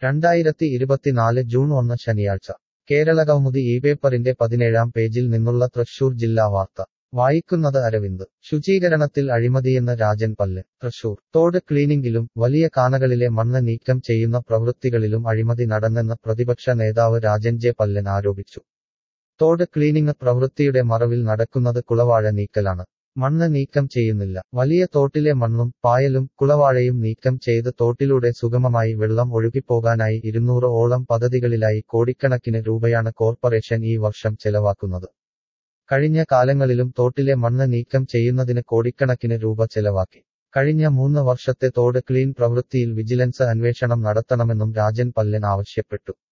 രണ്ടായിരത്തി ഇരുപത്തിനാല് ജൂൺ ഒന്ന് ശനിയാഴ്ച കേരളകൗമുദി ഈ പേപ്പറിന്റെ പതിനേഴാം പേജിൽ നിന്നുള്ള തൃശൂർ ജില്ലാ വാർത്ത വായിക്കുന്നത് അരവിന്ദ് ശുചീകരണത്തിൽ അഴിമതിയെന്ന് രാജൻ പല്ല് തൃശൂർ തോട് ക്ലീനിംഗിലും വലിയ കാനകളിലെ മണ്ണ് നീക്കം ചെയ്യുന്ന പ്രവൃത്തികളിലും അഴിമതി നടന്നെന്ന് പ്രതിപക്ഷ നേതാവ് രാജൻ ജെ പല്ലൻ ആരോപിച്ചു തോട് ക്ലീനിംഗ് പ്രവൃത്തിയുടെ മറവിൽ നടക്കുന്നത് കുളവാഴ നീക്കലാണ് മണ്ണ് നീക്കം ചെയ്യുന്നില്ല വലിയ തോട്ടിലെ മണ്ണും പായലും കുളവാഴയും നീക്കം ചെയ്ത് തോട്ടിലൂടെ സുഗമമായി വെള്ളം ഒഴുകിപ്പോകാനായി ഇരുന്നൂറ് ഓളം പദ്ധതികളിലായി കോടിക്കണക്കിന് രൂപയാണ് കോർപ്പറേഷൻ ഈ വർഷം ചെലവാക്കുന്നത് കഴിഞ്ഞ കാലങ്ങളിലും തോട്ടിലെ മണ്ണ് നീക്കം ചെയ്യുന്നതിന് കോടിക്കണക്കിന് രൂപ ചെലവാക്കി കഴിഞ്ഞ മൂന്ന് വർഷത്തെ തോട് ക്ലീൻ പ്രവൃത്തിയിൽ വിജിലൻസ് അന്വേഷണം നടത്തണമെന്നും രാജൻ പല്ലൻ ആവശ്യപ്പെട്ടു